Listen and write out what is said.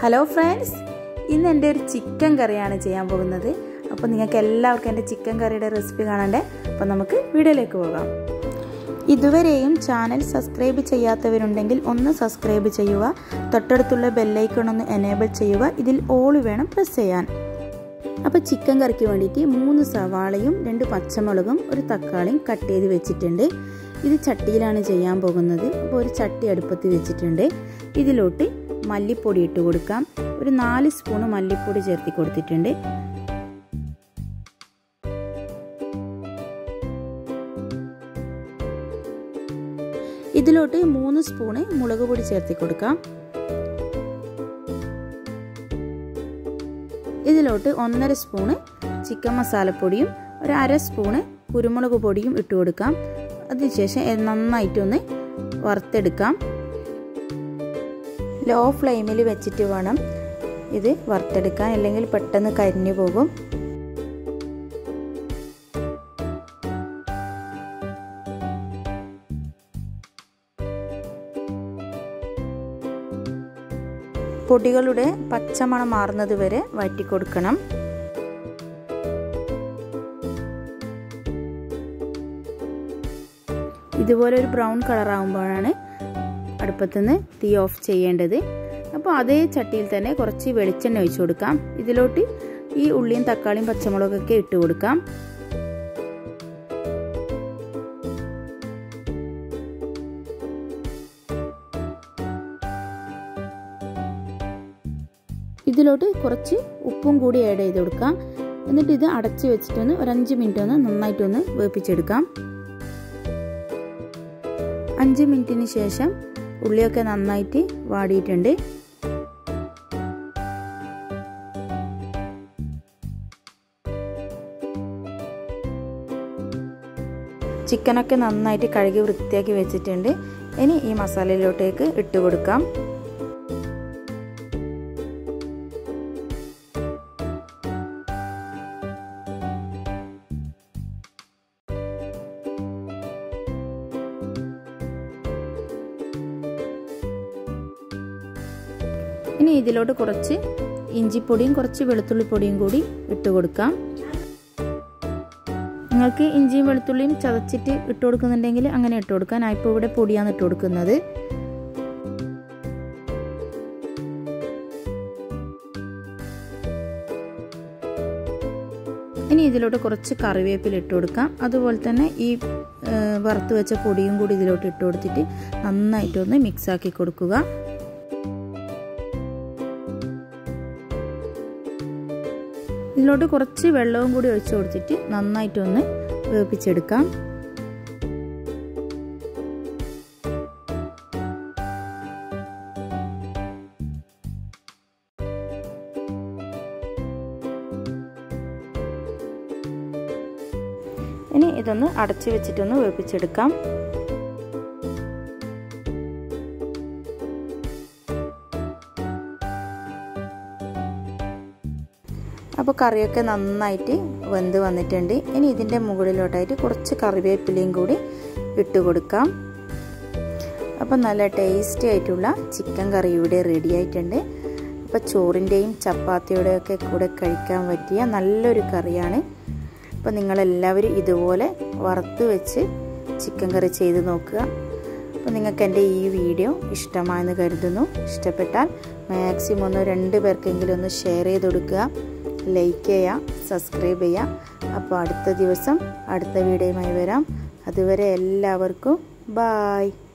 hello friends ഇന്ന് എൻ്റെ ഒരു ചിക്കൻ കറിയാണ് ചെയ്യാൻ പോകുന്നത് അപ്പോൾ നിങ്ങൾക്ക് എല്ലാവർക്കും എൻ്റെ ചിക്കൻ കറിയുടെ റെസിപ്പി കാണണ്ടേ അപ്പോൾ നമുക്ക് വീഡിയോയിലേക്ക് പോകാം ഇതുവരെയും ചാനൽ സബ്സ്ക്രൈബ് ചെയ്യാത്തവരുണ്ടെങ്കിൽ ഒന്ന് സബ്സ്ക്രൈബ് ചെയ്യുക തൊട്ടടുത്തുള്ള ബെല്ലൈക്കൺ ഒന്ന് എനേബിൾ ചെയ്യുക ഇതിൽ ഓൾ വേണം പ്രസ് ചെയ്യാൻ അപ്പോൾ ചിക്കൻ കറിക്ക് വേണ്ടിയിട്ട് മൂന്ന് സവാളയും രണ്ട് പച്ചമുളകും ഒരു തക്കാളിയും കട്ട് ചെയ്ത് വെച്ചിട്ടുണ്ട് ഇത് ചട്ടിയിലാണ് ചെയ്യാൻ പോകുന്നത് അപ്പോൾ ഒരു ചട്ടി അടുപ്പത്ത് വെച്ചിട്ടുണ്ട് ഇതിലോട്ട് മല്ലിപ്പൊടി ഇട്ട് കൊടുക്കാം ഒരു നാല് സ്പൂണ് മല്ലിപ്പൊടി ചേർത്തി കൊടുത്തിട്ടുണ്ട് ഇതിലോട്ട് മൂന്ന് സ്പൂണ് മുളക് പൊടി ചേർത്തി കൊടുക്കാം ഇതിലോട്ട് ഒന്നര സ്പൂണ് ചിക്കൻ മസാലപ്പൊടിയും ഒരു അര സ്പൂണ് കുരുമുളക് പൊടിയും ഇട്ട് കൊടുക്കാം അതിനുശേഷം നന്നായിട്ടൊന്ന് വറുത്തെടുക്കാം ലോ ഫ്ലെയിമിൽ വെച്ചിട്ട് വേണം ഇത് വറുത്തെടുക്കാൻ അല്ലെങ്കിൽ പെട്ടെന്ന് കരിഞ്ഞു പോകും പൊടികളുടെ പച്ചമണം മാറുന്നത് വരെ വഴറ്റി കൊടുക്കണം ഇതുപോലെ ഒരു ബ്രൗൺ കളർ ആകുമ്പോഴാണ് അടുപ്പത്തുനിന്ന് തീ ഓഫ് ചെയ്യേണ്ടത് അപ്പോൾ അതേ ചട്ടിയിൽ തന്നെ കുറച്ച് വെളിച്ചെണ്ണ ഒഴിച്ചു കൊടുക്കാം ഇതിലോട്ട് ഈ ഉള്ളിയും തക്കാളിയും പച്ചമുളകൊക്കെ ഇട്ട് കൊടുക്കാം ഇതിലോട്ട് കുറച്ച് ഉപ്പും കൂടി ആഡ് ചെയ്ത് കൊടുക്കാം എന്നിട്ട് ഇത് അടച്ച് വെച്ചിട്ടൊന്ന് ഒരു അഞ്ച് മിനിറ്റ് ഒന്ന് നന്നായിട്ടൊന്ന് വേപ്പിച്ചെടുക്കാം അഞ്ച് മിനിറ്റിന് ശേഷം ഉള്ളിയൊക്കെ നന്നായിട്ട് വാടിയിട്ടുണ്ട് ചിക്കനൊക്കെ നന്നായിട്ട് കഴുകി വൃത്തിയാക്കി വെച്ചിട്ടുണ്ട് ഇനി ഈ മസാലയിലോട്ടേക്ക് ഇട്ട് കൊടുക്കാം ഇനി ഇതിലോട്ട് കുറച്ച് ഇഞ്ചിപ്പൊടിയും കുറച്ച് വെളുത്തുള്ളിപ്പൊടിയും കൂടി ഇട്ട് കൊടുക്കാം നിങ്ങൾക്ക് ഇഞ്ചിയും വെളുത്തുള്ളിയും ചതച്ചിട്ട് ഇട്ട് കൊടുക്കുന്നുണ്ടെങ്കിൽ അങ്ങനെ ഇട്ട് കൊടുക്കാം ഞാൻ ഇപ്പോൾ ഇവിടെ പൊടിയാണ് ഇട്ട് കൊടുക്കുന്നത് ഇനി ഇതിലോട്ട് കുറച്ച് കറിവേപ്പില ഇട്ട് കൊടുക്കാം അതുപോലെ തന്നെ ഈ വറുത്ത് വെച്ച പൊടിയും കൂടി ഇതിലോട്ട് ഇട്ട് കൊടുത്തിട്ട് നന്നായിട്ടൊന്ന് മിക്സാക്കി കൊടുക്കുക ഇതിലോട്ട് കുറച്ച് വെള്ളവും കൂടി ഒഴിച്ചു കൊടുത്തിട്ട് നന്നായിട്ടൊന്ന് വേപ്പിച്ചെടുക്കാം ഇനി ഇതൊന്ന് അടച്ചു വെച്ചിട്ടൊന്ന് വേപ്പിച്ചെടുക്കാം അപ്പോൾ കറിയൊക്കെ നന്നായിട്ട് വെന്ത് വന്നിട്ടുണ്ട് ഇനി ഇതിൻ്റെ മുകളിലോട്ടായിട്ട് കുറച്ച് കറിവേപ്പിലയും കൂടി ഇട്ട് കൊടുക്കാം അപ്പോൾ നല്ല ടേസ്റ്റി ആയിട്ടുള്ള ചിക്കൻ കറി ഇവിടെ റെഡി ആയിട്ടുണ്ട് അപ്പോൾ ചോറിൻ്റെയും ചപ്പാത്തിയുടെയും ഒക്കെ കൂടെ കഴിക്കാൻ പറ്റിയ നല്ലൊരു കറിയാണ് അപ്പോൾ നിങ്ങളെല്ലാവരും ഇതുപോലെ വറുത്ത് വെച്ച് ചിക്കൻ കറി ചെയ്ത് നോക്കുക അപ്പോൾ നിങ്ങൾക്ക് എൻ്റെ ഈ വീഡിയോ ഇഷ്ടമായെന്ന് കരുതുന്നു ഇഷ്ടപ്പെട്ടാൽ മാക്സിമം ഒന്ന് രണ്ട് പേർക്കെങ്കിലും ഒന്ന് ഷെയർ ചെയ്ത് കൊടുക്കുക ലൈക്ക് ചെയ്യുക സബ്സ്ക്രൈബ് ചെയ്യുക അപ്പോൾ അടുത്ത ദിവസം അടുത്ത വീഡിയോയുമായി വരാം അതുവരെ എല്ലാവർക്കും ബായ്